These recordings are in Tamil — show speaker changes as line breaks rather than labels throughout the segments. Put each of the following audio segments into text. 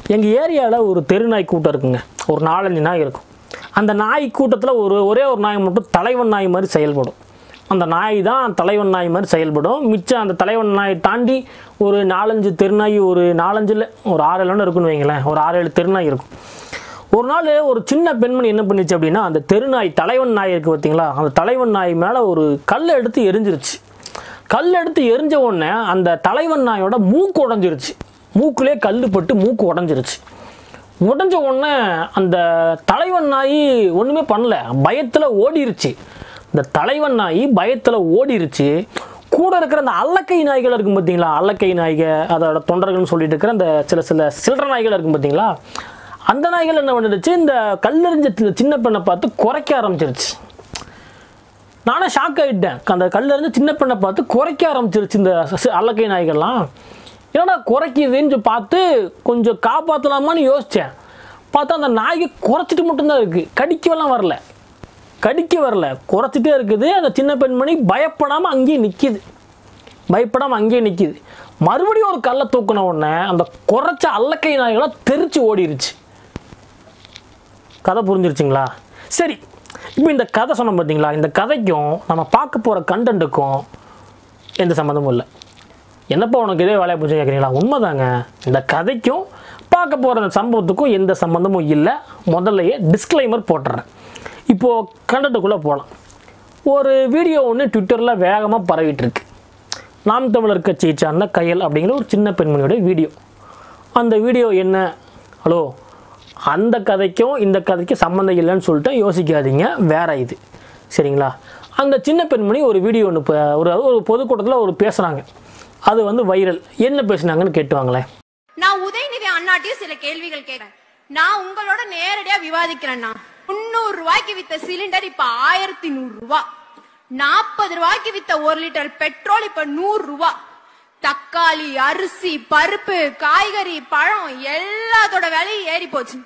எங்கள் ஏரியாவில் ஒரு தெரு நாய் கூட்டம் இருக்குங்க ஒரு நாலஞ்சு நாய் இருக்கும் அந்த நாய் கூட்டத்தில் ஒரு ஒரே ஒரு நாய் மட்டும் தலைவன் நாய் மாதிரி செயல்படும் அந்த நாய் தான் தலைவன் நாய் மாதிரி செயல்படும் மிச்சம் அந்த தலைவன் நாயை தாண்டி ஒரு நாலஞ்சு தெருநாய் ஒரு நாலஞ்சில் ஒரு ஆறு ஏழு இருக்குன்னு வைங்களேன் ஒரு ஆறு ஏழு தெருநாய் இருக்கும் ஒரு நாள் ஒரு சின்ன பெண்மணி என்ன பண்ணுச்சு அப்படின்னா அந்த தெருநாய் தலைவன் நாய் இருக்குது பார்த்தீங்களா அந்த தலைவன் நாய் மேலே ஒரு கல்லை எடுத்து எரிஞ்சிருச்சு கல் எடுத்து எரிஞ்ச உடனே அந்த தலைவன் நாயோட மூக்கு உடஞ்சிருச்சு மூக்குலேயே கல் பட்டு மூக்கு உடஞ்சிருச்சு உடஞ்ச உடனே அந்த தலைவன் நாய் ஒன்றுமே பண்ணல பயத்தில் ஓடிருச்சு இந்த தலைவன் நாய் பயத்தில் ஓடிருச்சு கூட இருக்கிற அந்த அல்லக்கை நாய்கள் இருக்கும் பார்த்தீங்களா அல்லக்கை நாய்க அதோட தொண்டர்கள்னு சொல்லிட்டு இருக்கிற அந்த சில சில சில்லற நாய்கள் இருக்கும் பார்த்தீங்களா அந்த நாய்கள் என்ன பண்ணிடுச்சு இந்த கல்லெறிஞ்ச சி- சின்ன பெண்ணை பார்த்து குறைக்க ஆரம்பிச்சிருச்சு நானே ஷாக் ஆகிட்டேன் அந்த கல்லெறிஞ்ச சின்ன பெண்ணை பார்த்து குறைக்க ஆரம்பிச்சிருச்சு இந்த சி- அல்லக்கை நாய்கள்லாம் என்னடா குறைக்குதுன்னு பார்த்து கொஞ்சம் காப்பாற்றலாமான்னு யோசித்தேன் பார்த்தா அந்த நாய்க்கு குறைச்சிட்டு மட்டும்தான் இருக்குது கடிக்கவெல்லாம் வரல கடிக்க வரல குறைச்சிட்டே இருக்குது அந்த சின்ன பெண்மணி பயப்படாமல் அங்கேயே நிற்கிது பயப்படாமல் அங்கேயே நிற்கிது மறுபடியும் ஒரு கல்லை தூக்கின உடனே அந்த குறைச்ச அல்லக்கை நாய்களாம் தெரிச்சு ஓடிருச்சு கதை புரிஞ்சிருச்சுங்களா சரி இப்போ இந்த கதை சொன்னோம் பார்த்தீங்களா இந்த கதைக்கும் நம்ம பார்க்க போகிற கண்டென்ட்டுக்கும் எந்த சம்மந்தமும் இல்லை என்னப்பா உனக்கு இதே வேலையை போச்சு கேட்குறீங்களா உண்மைதாங்க இந்த கதைக்கும் பார்க்க போகிற அந்த சம்பவத்துக்கும் எந்த சம்மந்தமும் இல்லை முதல்லையே டிஸ்க்ளைமர் போட்டுறேன் இப்போது கண்டென்ட்டுக்குள்ளே போகலாம் ஒரு வீடியோ ஒன்று ட்விட்டரில் வேகமாக பரவிட்டு இருக்கு நாம் தமிழர் கட்சியை சார்ந்த கையல் அப்படிங்கிற ஒரு சின்ன பெண்மணியோட வீடியோ அந்த வீடியோ என்ன ஹலோ அந்த கதைக்கும் இந்த கதைக்கும் சம்மந்தம் இல்லைன்னு சொல்லிட்டு யோசிக்காதீங்க வேற இது சரிங்களா அந்த சின்ன பெண்மணி ஒரு வீடியோ ஒன்று இப்போ ஒரு ஒரு பொதுக்கூட்டத்தில் ஒரு பேசுகிறாங்க அது வந்து வைரல் என்ன பேசுனாங்கன்னு கேட்டுவாங்களேன்
நான் உதயநிதி அண்ணாட்டையும் சில கேள்விகள் கேட்கிறேன் நான் உங்களோட நேரடியா விவாதிக்கிறேன்னா முன்னூறு ரூபாய்க்கு வித்த சிலிண்டர் இப்ப ஆயிரத்தி நூறு ரூபாய் நாற்பது ரூபாய்க்கு வித்த ஒரு லிட்டர் பெட்ரோல் இப்ப நூறு ரூபாய் தக்காளி அரிசி பருப்பு காய்கறி பழம் எல்லாத்தோட விலையும் ஏறி போச்சு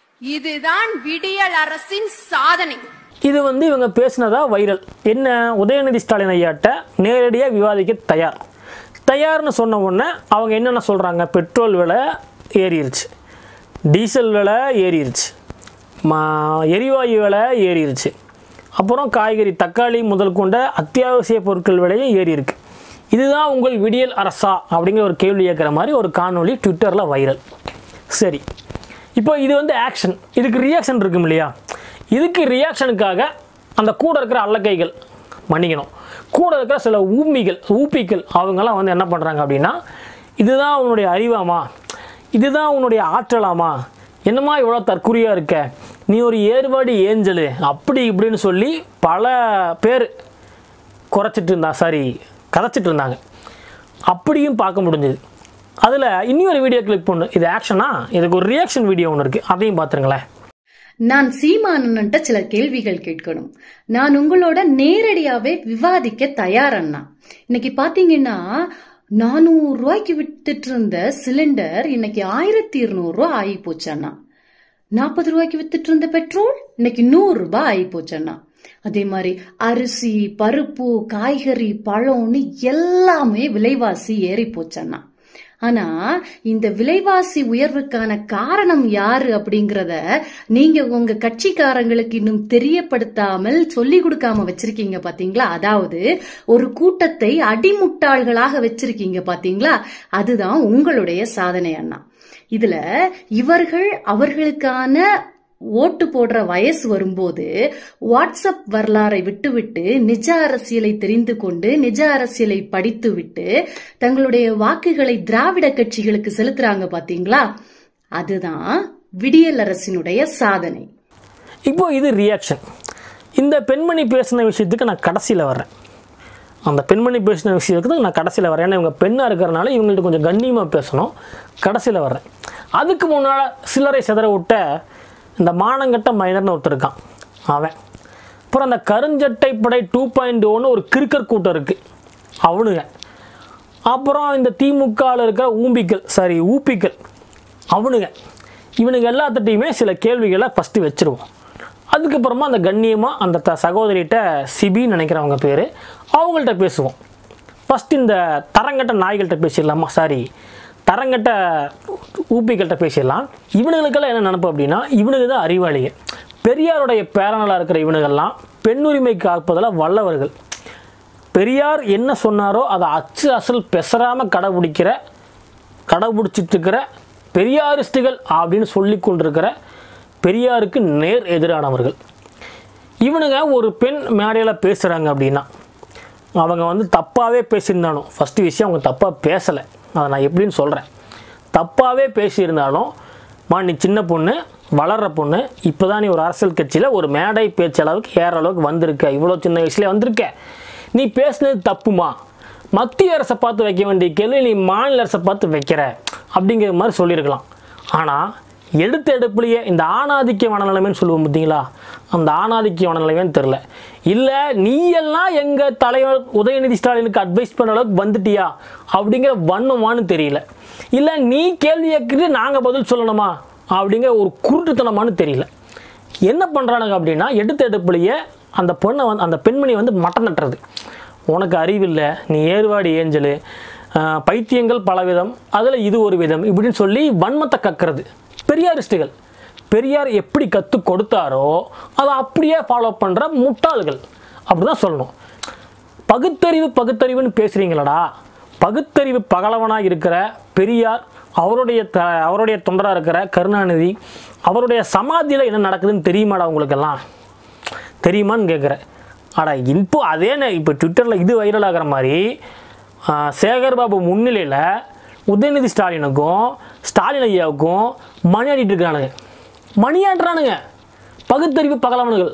இதுதான் விடியல் அரசின் சாதனை
இது வந்து இவங்க பேசினதா வைரல் என்ன உதயநிதி ஸ்டாலின் ஐயாட்ட நேரடியாக விவாதிக்க தயார் தயார்னு சொன்ன உடனே அவங்க என்னென்ன சொல்கிறாங்க பெட்ரோல் விலை ஏறிடுச்சு டீசல் விலை ஏறிடுச்சு மா எரிவாயு விலை ஏறிடுச்சு அப்புறம் காய்கறி தக்காளி முதல் கொண்ட அத்தியாவசிய பொருட்கள் விலையும் ஏறி இருக்கு இதுதான் உங்கள் விடியல் அரசா அப்படிங்கிற ஒரு கேள்வி கேட்குற மாதிரி ஒரு காணொளி ட்விட்டரில் வைரல் சரி இப்போ இது வந்து ஆக்ஷன் இதுக்கு ரியாக்ஷன் இருக்கும் இல்லையா இதுக்கு ரியாக்ஷனுக்காக அந்த கூட இருக்கிற அல்லக்கைகள் மன்னிக்கணும் கூட இருக்கிற சில ஊமிகள் ஊப்பிகள் அவங்கெல்லாம் வந்து என்ன பண்ணுறாங்க அப்படின்னா இதுதான் உன்னுடைய அறிவாமா இதுதான் உன்னுடைய ஆற்றலாமா என்னம்மா இவ்வளோ தற்குறியாக இருக்க நீ ஒரு ஏர்வாடி ஏஞ்சலு அப்படி இப்படின்னு சொல்லி பல பேர் குறைச்சிட்டு இருந்தா சாரி கதைச்சிட்டு இருந்தாங்க அப்படியும் பார்க்க முடிஞ்சது அதில் இன்னொரு வீடியோ கிளிக் பண்ணு இது ஆக்ஷனா இதுக்கு ஒரு ரியாக்ஷன் வீடியோ ஒன்று இருக்குது அதையும் பார்த்துருங்களேன்
நான் சீமானன்ட்ட சில கேள்விகள் கேட்கணும் நான் உங்களோட நேரடியாவே விவாதிக்க தயார் அண்ணா இன்னைக்கு பாத்தீங்கன்னா நானூறு ரூபாய்க்கு வித்துட்டு இருந்த சிலிண்டர் இன்னைக்கு ஆயிரத்தி இருநூறு ரூபாய் ஆகி போச்சு அண்ணா நாற்பது ரூபாய்க்கு வித்துட்டு இருந்த பெட்ரோல் இன்னைக்கு நூறு ரூபாய் ஆகி போச்சு அண்ணா அதே மாதிரி அரிசி பருப்பு காய்கறி பழம்னு எல்லாமே விலைவாசி ஏறி போச்சு அண்ணா ஆனா இந்த விலைவாசி உயர்வுக்கான காரணம் யாரு அப்படிங்கறத நீங்க உங்க கட்சிக்காரங்களுக்கு இன்னும் தெரியப்படுத்தாமல் சொல்லி கொடுக்காம வச்சிருக்கீங்க பாத்தீங்களா அதாவது ஒரு கூட்டத்தை அடிமுட்டாள்களாக வச்சிருக்கீங்க பாத்தீங்களா அதுதான் உங்களுடைய சாதனை அண்ணா இதுல இவர்கள் அவர்களுக்கான ஓட்டு போடுற வயசு வரும்போது வாட்ஸ்அப் வரலாறை விட்டுவிட்டு நிஜ அரசியலை தெரிந்து கொண்டு நிஜ அரசியலை படித்து விட்டு தங்களுடைய வாக்குகளை திராவிட கட்சிகளுக்கு செலுத்துறாங்க பாத்தீங்களா அதுதான் விடியல் அரசினுடைய சாதனை
இப்போ இது ரியாக்ஷன் இந்த பெண்மணி பேசின விஷயத்துக்கு நான் கடைசியில் வர்றேன் அந்த பெண்மணி பேசின விஷயத்துக்கு நான் கடைசியில் வரேன் ஏன்னா இவங்க பெண்ணாக இருக்கிறனால இவங்கள்ட்ட கொஞ்சம் கண்ணியமாக பேசணும் கடைசியில் வர்றேன் அதுக்கு முன்னால் சிலரை சிதற விட்ட இந்த மானங்கட்ட மைனர்னு ஒருத்தர் இருக்கான் அவன் அப்புறம் அந்த கருஞ்சட்டை படை டூ பாயிண்ட் ஒன்று ஒரு கிறுக்கர் கூட்டம் இருக்குது அவனுங்க அப்புறம் இந்த திமுகவில் இருக்கிற ஊம்பிக்கள் சாரி ஊப்பிக்கள் அவனுங்க இவனுங்க எல்லாத்துட்டையுமே சில கேள்விகளை ஃபஸ்ட்டு வச்சுருவோம் அதுக்கப்புறமா அந்த கண்ணியமாக அந்த த சகோதரிகிட்ட சிபின்னு நினைக்கிறவங்க பேர் அவங்கள்ட்ட பேசுவோம் ஃபஸ்ட்டு இந்த தரங்கட்ட நாய்கள்கிட்ட பேசிடலாமா சாரி தரங்கட்ட ஊப்பிக்கிட்ட பேசிடலாம் இவனுங்களுக்கெல்லாம் என்ன நினப்பு அப்படின்னா இவனுக்கு தான் அறிவாளிங்க பெரியாருடைய பேரனலாக இருக்கிற இவனுங்கெல்லாம் பெண்ணுரிமை காப்பதில் வல்லவர்கள் பெரியார் என்ன சொன்னாரோ அதை அச்சு அசல் பெசராமல் கடைபிடிக்கிற கடைபிடிச்சிட்டு இருக்கிற பெரியாரிஸ்டுகள் அப்படின்னு சொல்லி கொண்டிருக்கிற பெரியாருக்கு நேர் எதிரானவர்கள் இவனுங்க ஒரு பெண் மேடையில் பேசுகிறாங்க அப்படின்னா அவங்க வந்து தப்பாகவே பேசியிருந்தாலும் ஃபஸ்ட்டு விஷயம் அவங்க தப்பாக பேசலை அதை நான் எப்படின்னு சொல்கிறேன் தப்பாகவே பேசியிருந்தாலும் மா நீ சின்ன பொண்ணு வளர்கிற பொண்ணு இப்போ தான் நீ ஒரு அரசியல் கட்சியில் ஒரு மேடை பேச்சு அளவுக்கு ஏற அளவுக்கு வந்திருக்க இவ்வளோ சின்ன வயசுலேயே வந்திருக்க நீ பேசுனது தப்புமா மத்திய அரசை பார்த்து வைக்க வேண்டிய கேள்வி நீ மாநில அரசை பார்த்து வைக்கிற அப்படிங்கிற மாதிரி சொல்லியிருக்கலாம் ஆனால் எடுத்த எடுப்புலையே இந்த ஆணாதிக்க மனநிலைமைன்னு சொல்லுவோம் பார்த்தீங்களா அந்த ஆணாதிக்க மனநிலைமைன்னு தெரில இல்லை நீ எல்லாம் எங்கள் தலைவர் உதயநிதி ஸ்டாலினுக்கு அட்வைஸ் பண்ண அளவுக்கு வந்துட்டியா அப்படிங்கிற வன்மமான்னு தெரியல இல்லை நீ கேள்வி கேட்குறது நாங்கள் பதில் சொல்லணுமா அப்படிங்கிற ஒரு குருட்டுத்தனமான்னு தெரியல என்ன பண்ணுறானுங்க அப்படின்னா எடுத்த எடுப்புலையே அந்த பொண்ணை வந்து அந்த பெண்மணி வந்து மட்டம் நட்டுறது உனக்கு அறிவில்லை நீ ஏறுவாடி ஏஞ்சலு ஆஹ், பைத்தியங்கள் பலவிதம் அதில் இது ஒரு விதம் இப்படின்னு சொல்லி வன்மத்தை கக்கிறது பெரியாரிஸ்டுகள் பெரியார் எப்படி கற்றுக் கொடுத்தாரோ அதை அப்படியே ஃபாலோ பண்ணுற முட்டாள்கள் அப்படி தான் சொல்லணும் பகுத்தறிவு பகுத்தறிவுன்னு பேசுகிறீங்களடா பகுத்தறிவு பகலவனாக இருக்கிற பெரியார் அவருடைய த அவருடைய தொண்டராக இருக்கிற கருணாநிதி அவருடைய சமாதியில் என்ன நடக்குதுன்னு தெரியுமாடா உங்களுக்கெல்லாம் தெரியுமான்னு கேட்குறேன் அடா இப்போ அதே நே- இப்போ ட்விட்டரில் இது வைரல் ஆகிற மாதிரி ஆ, சேகர் பாபு முன்னிலையில் உதயநிதி ஸ்டாலினுக்கும் ஸ்டாலின் ஐயாவுக்கும் மணி ஆடிட்டு இருக்கானுங்க மணி ஆடுறானுங்க பகுத்தறிவு பகலவனுகள்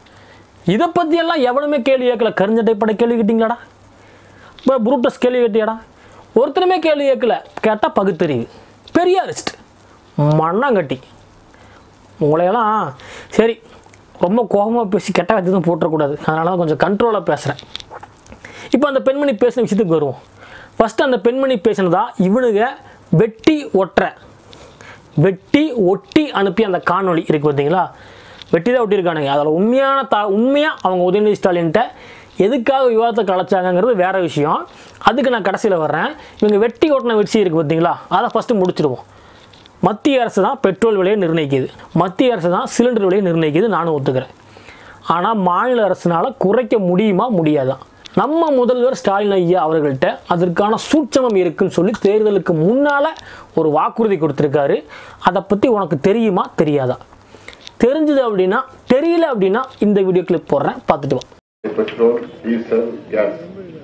இதை பற்றியெல்லாம் எவனுமே கேள்வி கேட்கல கருஞ்சட்டை பட கேள்வி கேட்டிங்களாடா இப்போ புரூட்டஸ் கேள்வி கேட்டியாடா ஒருத்தருமே கேள்வி கேட்கல கேட்டால் பகுத்தறிவு பெரியாரிஸ்ட் மண்ணாங்கட்டி உங்களையெல்லாம் சரி ரொம்ப கோபமாக பேசி கெட்ட வார்த்தை போட்டுறக்கூடாது அதனால தான் கொஞ்சம் கண்ட்ரோலாக பேசுகிறேன் இப்போ அந்த பெண்மணி பேசின விஷயத்துக்கு வருவோம் ஃபஸ்ட்டு அந்த பெண்மணி பேசினதா இவனுங்க வெட்டி ஒட்டுற வெட்டி ஒட்டி அனுப்பி அந்த காணொளி இருக்குது பார்த்தீங்களா வெட்டி தான் ஒட்டியிருக்கானுங்க அதில் உண்மையான த உண்மையாக அவங்க உதயநிதி ஸ்டாலின்கிட்ட எதுக்காக விவாதத்தை கலைச்சாங்கங்கிறது வேற விஷயம் அதுக்கு நான் கடைசியில் வர்றேன் இவங்க வெட்டி ஓட்டின வெற்றி இருக்குது பார்த்தீங்களா அதை ஃபஸ்ட்டு முடிச்சிடுவோம் மத்திய அரசு தான் பெட்ரோல் விலையை நிர்ணயிக்குது மத்திய அரசு தான் சிலிண்டர் விலையை நிர்ணயிக்குது நானும் ஒத்துக்கிறேன் ஆனால் மாநில அரசுனால குறைக்க முடியுமா முடியாதா நம்ம முதல்வர் ஸ்டாலின் ஐயா அவர்கள்ட்ட அதற்கான சூட்சமம் இருக்குன்னு சொல்லி தேர்தலுக்கு முன்னால் ஒரு வாக்குறுதி கொடுத்துருக்காரு அதை பற்றி உனக்கு தெரியுமா தெரியாதா தெரிஞ்சுது அப்படின்னா தெரியல அப்படின்னா இந்த வீடியோ கிளிப் போடுறேன் பார்த்துட்டு வா
பெட்ரோல் டீசல் கேஸ்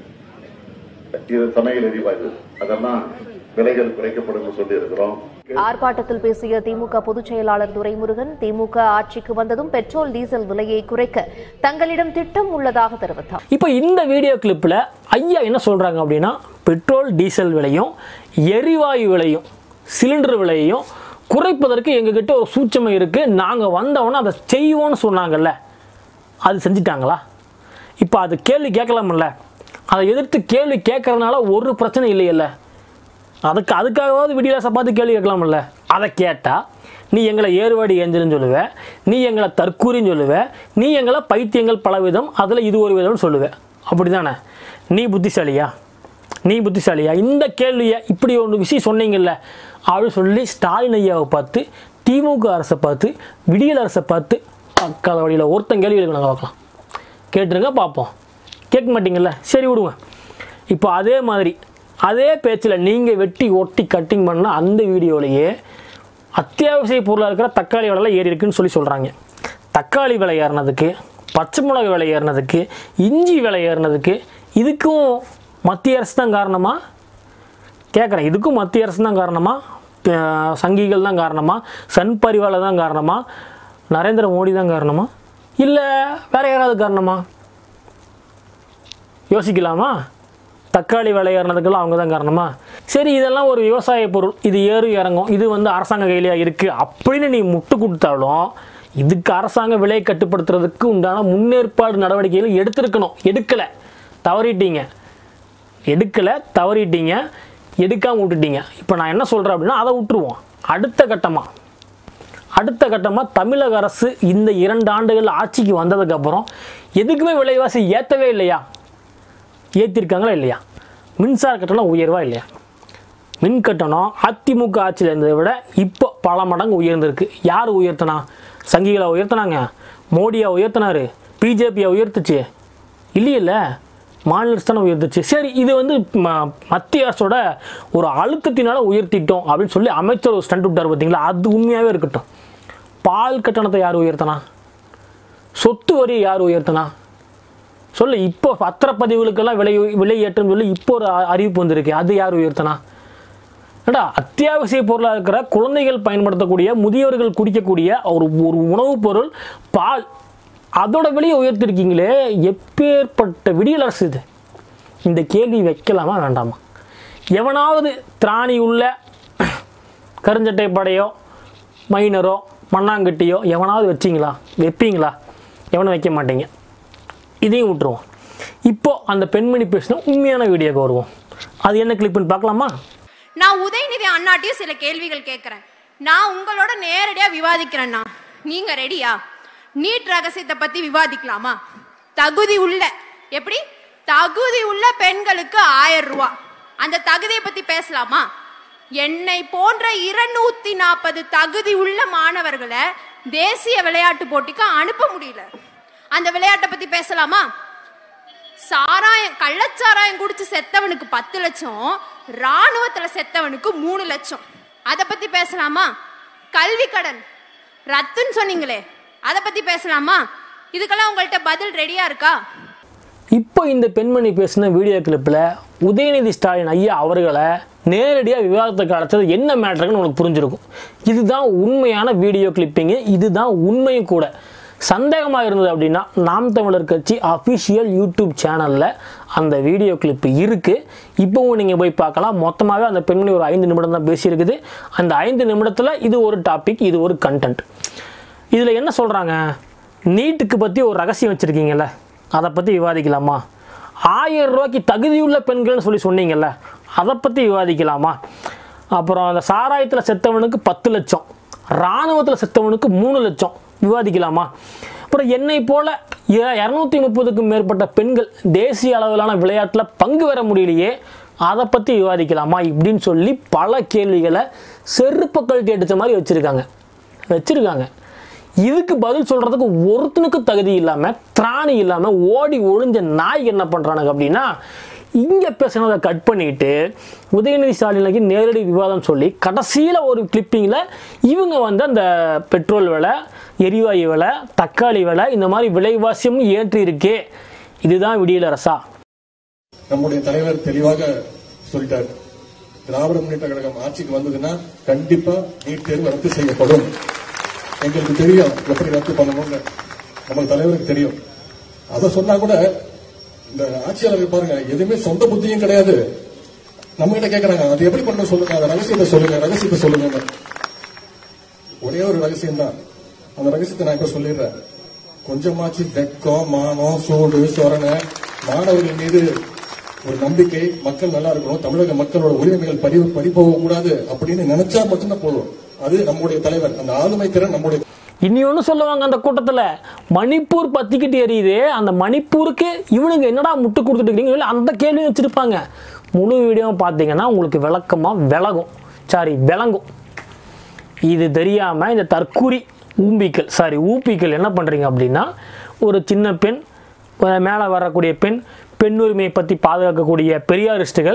இது சமையல் எரிவாயு அதெல்லாம் விலைகள் குறைக்கப்படும் சொல்லி இருக்கிறோம்
ஆர்ப்பாட்டத்தில் பேசிய திமுக பொதுச் செயலாளர் துரைமுருகன் திமுக ஆட்சிக்கு வந்ததும் பெட்ரோல் டீசல் விலையை குறைக்க தங்களிடம் திட்டம் உள்ளதாக தெரிவித்தார்
இப்போ இந்த வீடியோ கிளிப்பில் ஐயா என்ன சொல்கிறாங்க அப்படின்னா பெட்ரோல் டீசல் விலையும் எரிவாயு விலையும் சிலிண்டர் விலையையும் குறைப்பதற்கு எங்ககிட்ட ஒரு சூட்சமம் இருக்குது நாங்கள் வந்தவொன்னே அதை செய்வோம்னு சொன்னாங்கல்ல அது செஞ்சிட்டாங்களா இப்போ அது கேள்வி கேட்கலாம்ல அதை எதிர்த்து கேள்வி கேட்கறதுனால ஒரு பிரச்சனை இல்லையல்ல அதுக்கு அதுக்காகவாவது விடியலாசை பார்த்து கேள்வி கேட்கலாம்ல அதை கேட்டால் நீ எங்களை ஏறுவாடி ஏஞ்சல்னு சொல்லுவ நீ எங்களை தற்கூரின்னு சொல்லுவ நீ எங்களை பைத்தியங்கள் பலவிதம் அதில் இது ஒரு விதம்னு சொல்லுவ அப்படி தானே நீ புத்திசாலியா நீ புத்திசாலியா இந்த கேள்வியை இப்படி ஒரு விஷயம் சொன்னீங்கல்ல அப்படின்னு சொல்லி ஸ்டாலின் ஐயாவை பார்த்து திமுக அரசை பார்த்து விடியல் அரசை பார்த்து அக்கால வழியில் ஒருத்தன் கேள்வி நாங்கள் பார்க்கலாம் கேட்டுருங்க பார்ப்போம் கேட்க மாட்டீங்கல்ல சரி விடுங்க இப்போ அதே மாதிரி அதே பேச்சில் நீங்கள் வெட்டி ஒட்டி கட்டிங் பண்ண அந்த வீடியோலையே அத்தியாவசிய பொருளாக இருக்கிற தக்காளி விலைலாம் ஏறி இருக்குன்னு சொல்லி சொல்கிறாங்க தக்காளி விலை ஏறினதுக்கு பச்சை மிளகு விலை ஏறினதுக்கு இஞ்சி விலை ஏறினதுக்கு இதுக்கும் மத்திய அரசு தான் காரணமா கேட்குறேன் இதுக்கும் மத்திய அரசு தான் காரணமா அஹ் சங்கிகள் தான் காரணமா சன் பரிவால தான் காரணமா நரேந்திர மோடி தான் காரணமா இல்லை வேற யாராவது காரணமா யோசிக்கலாமா தக்காளி விலை ஏறினதுக்கெல்லாம் அவங்க தான் காரணமா சரி இதெல்லாம் ஒரு விவசாய பொருள் இது ஏறு இறங்கும் இது வந்து அரசாங்க கையிலேயே இருக்குது அப்படின்னு நீ முட்டு கொடுத்தாலும் இதுக்கு அரசாங்க விலை கட்டுப்படுத்துறதுக்கு உண்டான முன்னேற்பாடு நடவடிக்கைகள் எடுத்திருக்கணும் எடுக்கலை தவறிட்டீங்க எடுக்கலை தவறிட்டீங்க எடுக்காமல் விட்டுட்டீங்க இப்போ நான் என்ன சொல்கிறேன் அப்படின்னா அதை விட்டுருவோம் அடுத்த கட்டமாக அடுத்த கட்டமாக தமிழக அரசு இந்த இரண்டு ஆண்டுகள் ஆட்சிக்கு வந்ததுக்கப்புறம் எதுக்குமே விலைவாசி ஏற்றவே இல்லையா ஏற்றிருக்காங்களா இல்லையா மின்சார கட்டணம் உயர்வா இல்லையா மின் கட்டணம் அதிமுக ஆட்சியில் இருந்ததை விட இப்போ பல மடங்கு உயர்ந்திருக்கு யார் உயர்த்தினா சங்கிகளை உயர்த்தினாங்க மோடியா உயர்த்தினாரு பிஜேபியை உயர்த்துச்சு இல்லையில்ல மாநில அரசு தானே உயர்த்துச்சு சரி இது வந்து ம- மத்திய அரசோட ஒரு அழுத்தத்தினால உயர்த்திட்டோம் அப்படின்னு சொல்லி அமைச்சர் ஒரு ஸ்டண்ட் விட்டார் பார்த்தீங்களா அது உண்மையாகவே இருக்கட்டும் பால் கட்டணத்தை யார் உயர்த்தினா சொத்து வரி யார் உயர்த்தினா சொல்லு இப்போ பத்திரப்பதிவுகளுக்கெல்லாம் விலை விலை ஏற்றம் சொல்லி இப்போ ஒரு அ- அறிவிப்பு வந்திருக்கு அது யார் உயர்த்தினா ஏடா அத்தியாவசிய பொருளாக இருக்கிற குழந்தைகள் பயன்படுத்தக்கூடிய முதியவர்கள் குடிக்கக்கூடிய ஒரு ஒரு உணவுப் பொருள் பால் அதோட விலையை உயர்த்திருக்கீங்களே எப்பேற்பட்ட விடியல் அரசு இது இந்த கேள்வி வைக்கலாமா வேண்டாமா எவனாவது திராணி உள்ள கருஞ்சட்டை படையோ மைனரோ மண்ணாங்கட்டியோ எவனாவது வச்சிங்களா வைப்பீங்களா எவனும் வைக்க மாட்டீங்க இதையும் விட்டுருவோம் இப்போ அந்த பெண்மணி பேசின உண்மையான வீடியோக்கு வருவோம் அது என்ன கிளிப்புன்னு பார்க்கலாமா
நான் உதயநிதி அண்ணாட்டையும் சில கேள்விகள் கேட்கிறேன் நான் உங்களோட நேரடியா விவாதிக்கிறேன்னா நீங்க ரெடியா நீட் ரகசியத்தை பத்தி விவாதிக்கலாமா தகுதி உள்ள எப்படி தகுதி உள்ள பெண்களுக்கு ஆயிரம் ரூபாய் அந்த தகுதியை பத்தி பேசலாமா என்னை போன்ற இருநூத்தி நாற்பது தகுதி உள்ள மாணவர்களை தேசிய விளையாட்டு போட்டிக்கு அனுப்ப முடியல அந்த விளையாட்டை பத்தி பேசலாமா சாராயம் கள்ளச்சாராயம் குடிச்சு செத்தவனுக்கு பத்து லட்சம் ராணுவத்துல செத்தவனுக்கு மூணு லட்சம் அத பத்தி பேசலாமா கல்வி கடன் ரத்துன்னு சொன்னீங்களே அத பத்தி பேசலாமா இதுக்கெல்லாம் உங்கள்ட்ட பதில் ரெடியா இருக்கா
இப்போ இந்த பெண்மணி பேசின வீடியோ கிளிப்பில் உதயநிதி ஸ்டாலின் ஐயா அவர்களை நேரடியாக விவாதத்துக்கு அழைச்சது என்ன மேட்டருன்னு உங்களுக்கு புரிஞ்சிருக்கும் இதுதான் உண்மையான வீடியோ கிளிப்பிங்கு இதுதான் உண்மையும் கூட சந்தேகமாக இருந்தது அப்படின்னா நாம் தமிழர் கட்சி அஃபிஷியல் யூடியூப் சேனலில் அந்த வீடியோ கிளிப்பு இருக்குது இப்போவும் நீங்கள் போய் பார்க்கலாம் மொத்தமாகவே அந்த பெண்மணி ஒரு ஐந்து நிமிடம் தான் பேசியிருக்குது அந்த ஐந்து நிமிடத்தில் இது ஒரு டாபிக் இது ஒரு கண்டென்ட் இதில் என்ன சொல்கிறாங்க நீட்டுக்கு பற்றி ஒரு ரகசியம் வச்சுருக்கீங்கல்ல அதை பற்றி விவாதிக்கலாமா ஆயிரம் ரூபாய்க்கு தகுதியுள்ள பெண்கள்னு சொல்லி சொன்னீங்கல்ல அதை பற்றி விவாதிக்கலாமா அப்புறம் அந்த சாராயத்தில் செத்தவனுக்கு பத்து லட்சம் இராணுவத்தில் செத்தவனுக்கு மூணு லட்சம் விவாதிக்கலாமா அப்புறம் என்னை போல இரநூத்தி முப்பதுக்கும் மேற்பட்ட பெண்கள் தேசிய அளவிலான விளையாட்டில் பங்கு பெற முடியலையே அதை பற்றி விவாதிக்கலாமா இப்படின்னு சொல்லி பல கேள்விகளை செருப்பு கழட்டி அடித்த மாதிரி வச்சுருக்காங்க வச்சுருக்காங்க இதுக்கு பதில் சொல்கிறதுக்கு ஒருத்தனுக்கு தகுதி இல்லாமல் திராணி இல்லாமல் ஓடி ஒளிஞ்ச நாய் என்ன பண்ணுறானுங்க அப்படின்னா இங்கே பேசுனதை கட் பண்ணிட்டு உதயநிதி ஸ்டாலினுக்கு நேரடி விவாதம் சொல்லி கடைசியில் ஒரு கிளிப்பிங்கில் இவங்க வந்து அந்த பெட்ரோல் விலை எரிவாயு விலை தக்காளி விலை இந்த மாதிரி விலைவாசியம் ஏற்றி இருக்கே இதுதான் விடியல் அரசா
நம்முடைய தலைவர் தெளிவாக சொல்லிட்டார் திராவிட முன்னேற்ற கழகம் ஆட்சிக்கு வந்ததுன்னா கண்டிப்பா நீட் தேர்வு ரத்து செய்யப்படும் எங்களுக்கு தெரியும் எப்படி ரத்து பண்ணணும்னு நம்ம தலைவருக்கு தெரியும் அத சொன்னா கூட இந்த ஆட்சியாளர்கள் பாருங்க எதுவுமே சொந்த புத்தியும் கிடையாது நம்ம கிட்ட கேக்குறாங்க அது எப்படி பண்ண சொல்லுங்க அந்த ரகசியத்தை சொல்லுங்க ரகசியத்தை சொல்லுங்க ஒரே ஒரு ரகசியம் தான் அந்த ரகசியத்தை நான் இப்ப சொல்லிடுறேன் கொஞ்சமாச்சு வெக்கம் மானம் சூடு சொரணை மாணவர்கள் மீது ஒரு நம்பிக்கை மக்கள் நல்லா இருக்கணும் தமிழக மக்களோட உரிமைகள் பறி பறிபோக கூடாது அப்படின்னு நினைச்சா மட்டும்தான் போதும் அது நம்முடைய தலைவர் அந்த ஆளுமை திறன் நம்முடைய
இனி ஒன்று சொல்லுவாங்க அந்த கூட்டத்தில் மணிப்பூர் பத்திக்கிட்டு எரியுது அந்த மணிப்பூருக்கு இவனுங்க என்னடா முட்டு கொடுத்துட்டு இருக்கீங்க சொல்லி அந்த கேள்வியும் வச்சுருப்பாங்க முழு வீடியோவும் பார்த்தீங்கன்னா உங்களுக்கு விளக்கமாக விலகும் சாரி விளங்கும் இது தெரியாமல் இந்த தற்கூரி ஊம்பிக்கள் சாரி ஊப்பிக்கள் என்ன பண்ணுறீங்க அப்படின்னா ஒரு சின்ன பெண் மேலே வரக்கூடிய பெண் பெண்ணுரிமையை பற்றி பாதுகாக்கக்கூடிய பெரியாரிஸ்டுகள்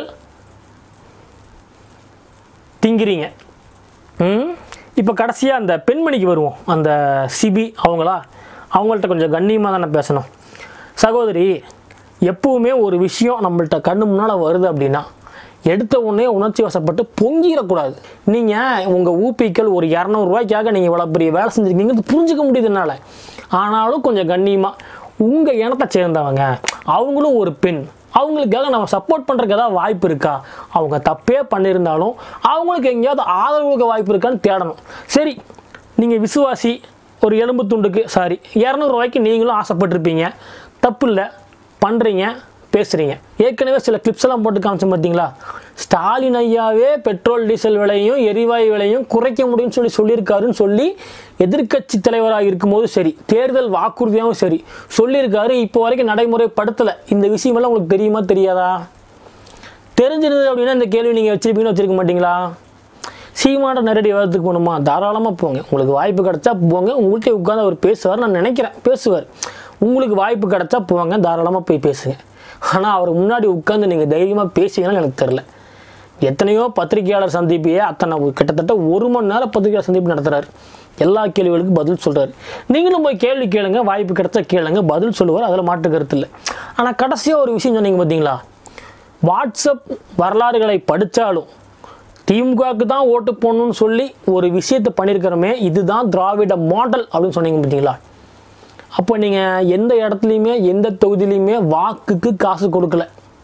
திங்கிறீங்க ம் இப்போ கடைசியாக அந்த பெண்மணிக்கு வருவோம் அந்த சிபி அவங்களா அவங்கள்ட்ட கொஞ்சம் கண்ணியமாக தானே பேசணும் சகோதரி எப்பவுமே ஒரு விஷயம் நம்மள்ட்ட கண்ணு முன்னால் வருது அப்படின்னா எடுத்த உடனே உணர்ச்சி வசப்பட்டு பொங்கிடக்கூடாது நீங்கள் உங்கள் ஊப்பிக்கள் ஒரு இரநூறுவாய்க்காக நீங்கள் இவ்வளோ பெரிய வேலை செஞ்சுருக்கீங்க புரிஞ்சுக்க முடியுது என்னால் ஆனாலும் கொஞ்சம் கண்ணியமாக உங்கள் இனத்தை சேர்ந்தவங்க அவங்களும் ஒரு பெண் அவங்களுக்காக நம்ம சப்போர்ட் பண்ணுறதுக்கு ஏதாவது வாய்ப்பு இருக்கா அவங்க தப்பே பண்ணியிருந்தாலும் அவங்களுக்கு எங்கேயாவது ஆதரவு கொடுக்க வாய்ப்பு இருக்கான்னு தேடணும் சரி நீங்கள் விசுவாசி ஒரு எலும்பு துண்டுக்கு சாரி இரநூறுவாய்க்கு நீங்களும் ஆசைப்பட்டிருப்பீங்க தப்பு இல்லை பண்ணுறீங்க பேசுகிறீங்க ஏற்கனவே சில கிளிப்ஸ் எல்லாம் போட்டு காமிச்சோம் பார்த்தீங்களா ஸ்டாலின் ஐயாவே பெட்ரோல் டீசல் விலையும் எரிவாயு விலையும் குறைக்க முடியும்னு சொல்லி சொல்லியிருக்காருன்னு சொல்லி எதிர்க்கட்சி தலைவராக இருக்கும்போது சரி தேர்தல் வாக்குறுதியாகவும் சரி சொல்லியிருக்காரு இப்போ வரைக்கும் நடைமுறைப்படுத்தலை இந்த விஷயமெல்லாம் உங்களுக்கு தெரியுமா தெரியாதா தெரிஞ்சிருந்தது அப்படின்னா இந்த கேள்வி நீங்கள் வச்சிருப்பீங்கன்னு வச்சிருக்க மாட்டீங்களா சீமாட்ட நேரடி விவாதத்துக்கு போகணுமா தாராளமாக போங்க உங்களுக்கு வாய்ப்பு கிடைச்சா போங்க உங்கள்கிட்ட உட்காந்து அவர் பேசுவார் நான் நினைக்கிறேன் பேசுவார் உங்களுக்கு வாய்ப்பு கிடைச்சா போங்க தாராளமாக போய் பேசுங்க ஆனால் அவர் முன்னாடி உட்காந்து நீங்கள் தைரியமாக பேசுவீங்கன்னு எனக்கு தெரில எத்தனையோ பத்திரிகையாளர் சந்திப்பையே அத்தனை ஒரு- கிட்டத்தட்ட ஒரு மணி நேரம் பத்திரிகையாளர் சந்திப்பு நடத்துறாரு எல்லா கேள்விகளுக்கும் பதில் சொல்றாரு நீங்களும் போய் கேள்வி கேளுங்க வாய்ப்பு கிடைச்சா கேளுங்க பதில் சொல்லுவார் அதில் மாற்று கருத்து இல்லை ஆனால் கடைசியாக ஒரு விஷயம் சொன்னீங்க பார்த்தீங்களா வாட்ஸ்அப் வரலாறுகளை படித்தாலும் திமுகவுக்கு தான் ஓட்டு போடணும்னு சொல்லி ஒரு விஷயத்தை பண்ணியிருக்கிறோமே இதுதான் திராவிட மாடல் அப்படின்னு சொன்னீங்க பார்த்தீங்களா அப்போ நீங்கள் எந்த இடத்துலையுமே எந்த தொகுதியிலையுமே வாக்குக்கு காசு கொடுக்கல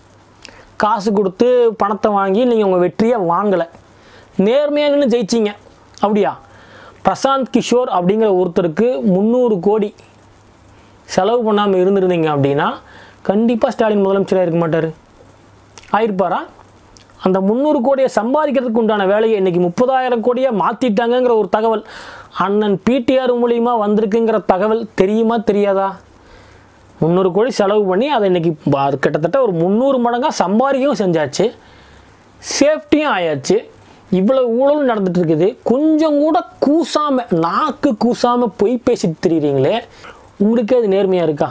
காசு கொடுத்து பணத்தை வாங்கி நீங்கள் உங்கள் வெற்றியை வாங்கலை நேர்மையாக நின்று ஜெயிச்சிங்க அப்படியா பிரசாந்த் கிஷோர் அப்படிங்கிற ஒருத்தருக்கு முந்நூறு கோடி செலவு பண்ணாமல் இருந்திருந்தீங்க அப்படின்னா கண்டிப்பாக ஸ்டாலின் முதலமைச்சராக இருக்க மாட்டார் ஆயிருப்பாரா அந்த முந்நூறு கோடியை சம்பாதிக்கிறதுக்கு உண்டான வேலையை இன்னைக்கு முப்பதாயிரம் கோடியை மாற்றிட்டாங்கங்கிற ஒரு தகவல் அண்ணன் பிடிஆர் மூலியமாக வந்திருக்குங்கிற தகவல் தெரியுமா தெரியாதா முந்நூறு கோடி செலவு பண்ணி அதை இன்னைக்கு ப- அது கிட்டத்தட்ட ஒரு முந்நூறு மடங்காக சம்பாதிக்கவும் செஞ்சாச்சு சேஃப்டியும் ஆயாச்சு இவ்வளவு ஊழலும் நடந்துட்டு இருக்குது கொஞ்சம் கூட கூசாம நாக்கு கூசாம பொய் பேசிட்டு திரியுறீங்களே உங்களுக்கே அது நேர்மையாக இருக்கா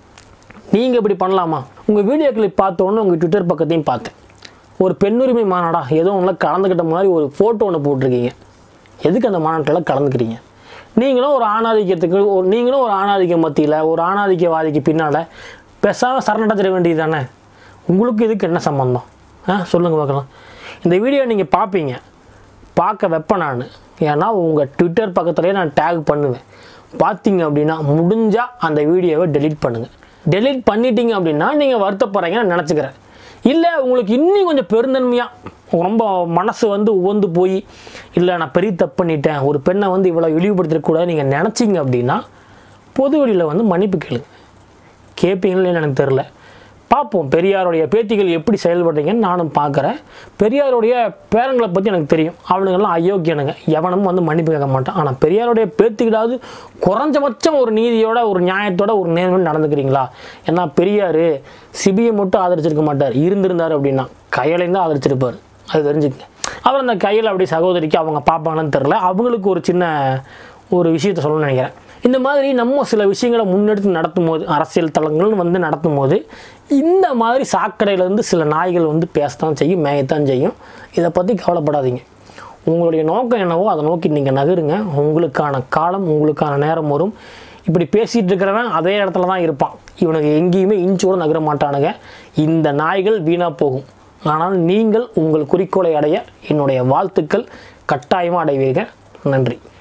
நீங்கள் இப்படி பண்ணலாமா உங்கள் வீடியோ கிளிப் பார்த்த உடனே உங்கள் ட்விட்டர் பக்கத்தையும் பார்த்தேன் ஒரு பெண்ணுரிமை மாநாடா ஏதோ ஒன்றுல கலந்துக்கிட்ட மாதிரி ஒரு ஃபோட்டோ ஒன்று போட்டிருக்கீங்க எதுக்கு அந்த மாநாட்டில் கலந்துக்கிறீங்க நீங்களும் ஒரு ஆணாதிக்கத்துக்கு ஒரு நீங்களும் ஒரு ஆணாதிக்க மத்தியில் ஒரு ஆணாதிக்கவாதிக்கு பின்னால் பேசாமல் சரணடைஞ்சிட வேண்டியது தானே உங்களுக்கு இதுக்கு என்ன சம்பந்தம் ஆ சொல்லுங்கள் பார்க்கலாம் இந்த வீடியோ நீங்கள் பார்ப்பீங்க பார்க்க வைப்பேன் நான் ஏன்னா உங்கள் ட்விட்டர் பக்கத்துலேயே நான் டேக் பண்ணுவேன் பார்த்தீங்க அப்படின்னா முடிஞ்சால் அந்த வீடியோவை டெலீட் பண்ணுங்கள் டெலீட் பண்ணிட்டீங்க அப்படின்னா நீங்கள் வருத்தப்படுறீங்கன்னு நான் நினச்சிக்கிறேன் இல்லை உங்களுக்கு இன்னும் கொஞ்சம் பெருந்தன்மையாக ரொம்ப மனசு வந்து உவந்து போய் இல்லை நான் பெரிய தப்பு பண்ணிட்டேன் ஒரு பெண்ணை வந்து இவ்வளோ இழிவுபடுத்திடக்கூடாது நீங்கள் நினச்சிங்க அப்படின்னா பொது வெளியில் வந்து மன்னிப்பு கேளுங்க கேட்பீங்களேன்னு எனக்கு தெரில பார்ப்போம் பெரியாருடைய பேத்திகள் எப்படி செயல்படுறீங்கன்னு நானும் பார்க்குறேன் பெரியாருடைய பேரங்களை பற்றி எனக்கு தெரியும் அவனுங்கெல்லாம் அயோக்கியனுங்க எவனும் வந்து மன்னிப்பு கேட்க மாட்டான் ஆனால் பெரியாருடைய பேத்திகளாவது குறைஞ்சபட்சம் ஒரு நீதியோட ஒரு நியாயத்தோட ஒரு நேர்மையோட நடந்துக்கிறீங்களா ஏன்னா பெரியார் சிபியை மட்டும் ஆதரிச்சிருக்க மாட்டார் இருந்திருந்தார் அப்படின்னா கையிலேருந்து ஆதரிச்சிருப்பார் அது தெரிஞ்சுக்கங்க அவர் அந்த கையில் அப்படி சகோதரிக்கு அவங்க பார்ப்பாங்கன்னு தெரில அவங்களுக்கு ஒரு சின்ன ஒரு விஷயத்த சொல்லணும்னு நினைக்கிறேன் இந்த மாதிரி நம்ம சில விஷயங்களை முன்னெடுத்து நடத்தும் போது அரசியல் தளங்கள்னு வந்து நடத்தும் போது இந்த மாதிரி சாக்கடையிலேருந்து சில நாய்கள் வந்து பேசத்தான் செய்யும் மேயத்தான் செய்யும் இதை பற்றி கவலைப்படாதீங்க உங்களுடைய நோக்கம் என்னவோ அதை நோக்கி நீங்கள் நகருங்க உங்களுக்கான காலம் உங்களுக்கான நேரம் வரும் இப்படி பேசிகிட்டு இருக்கிறவன் அதே இடத்துல தான் இருப்பான் இவனுக்கு எங்கேயுமே இன்ச்சோட நகர மாட்டானுங்க இந்த நாய்கள் வீணாக போகும் ஆனால் நீங்கள் உங்கள் குறிக்கோளை அடைய என்னுடைய வாழ்த்துக்கள் கட்டாயமாக அடைவீர்கள் நன்றி